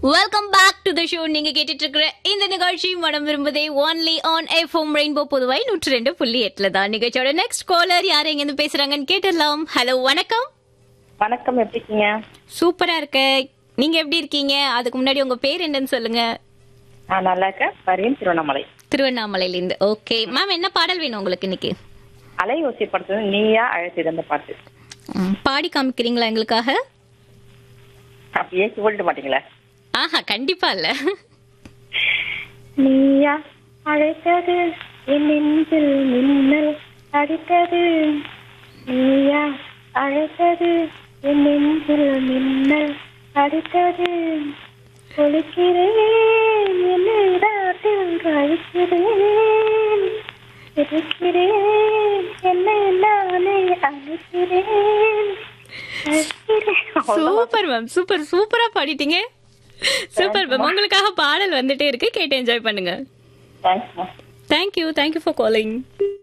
Welcome back to the show நீங்க கேட்டுட்டு இருக்கிற இந்த நிகழ்ச்சி மனம் விரும்புதே ஒன்லி ஆன் எஃப்எம் ரெயின்போ பொதுவாய் நூற்றி ரெண்டு புள்ளி எட்டுல தான் நிகழ்ச்சியோட நெக்ஸ்ட் காலர் யார் எங்க இருந்து பேசுறாங்கன்னு கேட்டுடலாம் ஹலோ வணக்கம் வணக்கம் எப்படி இருக்கீங்க சூப்பரா இருக்க நீங்க எப்படி இருக்கீங்க அதுக்கு முன்னாடி உங்க பேர் என்னன்னு சொல்லுங்க நான் நல்லா இருக்கேன் பரியன் திருவண்ணாமலை திருவண்ணாமலையில இருந்து ஓகே மேம் என்ன பாடல் வேணும் உங்களுக்கு இன்னைக்கு அலை ஓசை படத்துல நீயா அழைத்திருந்த பாட்டு ம், பாடி காமிக்கிறீங்களா எங்களுக்காக அப்படியே சொல்லிட்டு மாட்டீங்களா ஆஹா கண்டிப்பா இல்ல நீயா அழைத்தது என் நெஞ்சில் மின்னல் அடித்தது நீயா அழைத்தது என் நெஞ்சில் மின்னல் அடித்தது ஒழிக்கிறேன் என்னை ராட்டில் அழிக்கிறேன் இருக்கிறேன் என்னை நானே அழைக்கிறேன் அழைக்கிறேன். சூப்பர் மேம் சூப்பர் சூப்பரா பாடிட்டீங்க சூப்பர் மேம் உங்களுக்காக பாடல் வந்துட்டே இருக்கு கேட்டு என்ஜாய் பண்ணுங்க Thanks, ma'am. Thank you thank you for calling